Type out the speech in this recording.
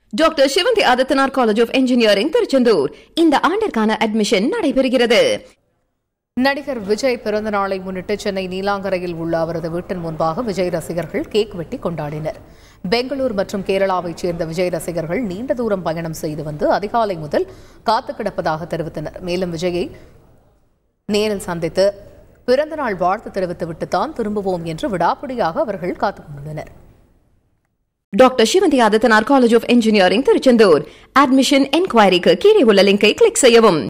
doctor Sivanthi Adithanar college of engineering Tiruchendur இந்த ஆண்டிற்கான admission நடைபெறுகிறது நடிகர் விஜய் பிறந்த நாளை முன்னிட்டு சென்னை நீலாங்கரையில் உள்ள அவரது வீட்டின் முன்பாக விஜய் ரசிகர்கள் கேக் வெட்டி கொண்டாடினர் பெங்களூர் மற்றும் கேரளாவைச் சேர்ந்த விஜய் ரசிகர்கள் நீண்ட தூரம் பயணம் செய்து வந்து அதிகாலை முதல் காத்து கிடப்பதாக தெரிவித்தனர் மேலும் விஜயை நேரில் சந்தித்து பிறந்தநாள் வாழ்த்து தெரிவித்துவிட்டு தான் திரும்புவோம் என்று விடாப்பிடியாக அவர்கள் காத்துக் கொண்டுள்ளனர் doctor Sivanthi Adithanar college of engineering Tiruchendur admission என்கொயரிக்கு கீழே உள்ள லிங்கை கிளிக் செய்யவும்